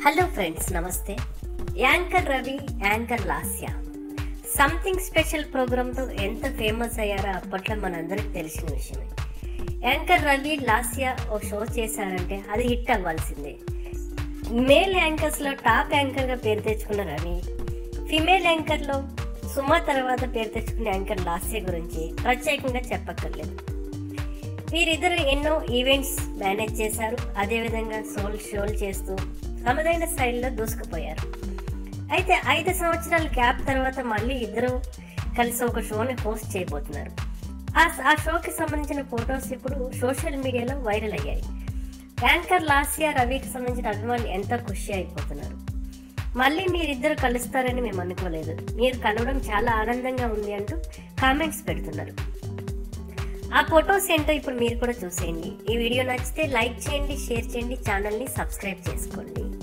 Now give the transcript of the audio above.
hello friends నమస్తే anchor Ravi anchor Lasya something special ప్రోగ్రాంతో ఎంత ఫేమస్ అయ్యారో అప్పట్లో మనందరికి తెలిసిన విషయమే యాంకర్ రవి లాస్య ఓ షో చేశారంటే అది హిట్ అవ్వాల్సిందే మేల్ యాంకర్స్లో టాప్ యాంకర్గా పేరు తెచ్చుకున్న రవి ఫిమేల్ యాంకర్లో సుమ తర్వాత పేరు తెచ్చుకున్న యాంకర్ లాస్య గురించి ప్రత్యేకంగా చెప్పక్కర్లేదు వీరిద్దరు ఎన్నో ఈవెంట్స్ మేనేజ్ చేశారు అదేవిధంగా సోల్ షోలు చేస్తూ తమదైన స్టైల్లో దూసుకుపోయారు అయితే ఐదు సంవత్సరాల గ్యాప్ తర్వాత మళ్ళీ ఇద్దరు కలిసి ఒక షోని హోస్ట్ చేయబోతున్నారు ఆ ఆ షోకి సంబంధించిన ఫొటోస్ ఇప్పుడు సోషల్ మీడియాలో వైరల్ అయ్యాయి యాంకర్ లాస్యా రవికి సంబంధించిన అభిమానులు ఎంతో ఖుషి అయిపోతున్నారు మళ్ళీ మీరిద్దరు కలుస్తారని మేము అనుకోలేదు మీరు కలవడం చాలా ఆనందంగా ఉంది అంటూ కామెంట్స్ పెడుతున్నారు ఆ ఫొటోస్ ఏంటో ఇప్పుడు మీరు కూడా చూసేయండి ఈ వీడియో నచ్చితే లైక్ చేయండి షేర్ చేయండి ఛానల్ని సబ్స్క్రైబ్ చేసుకోండి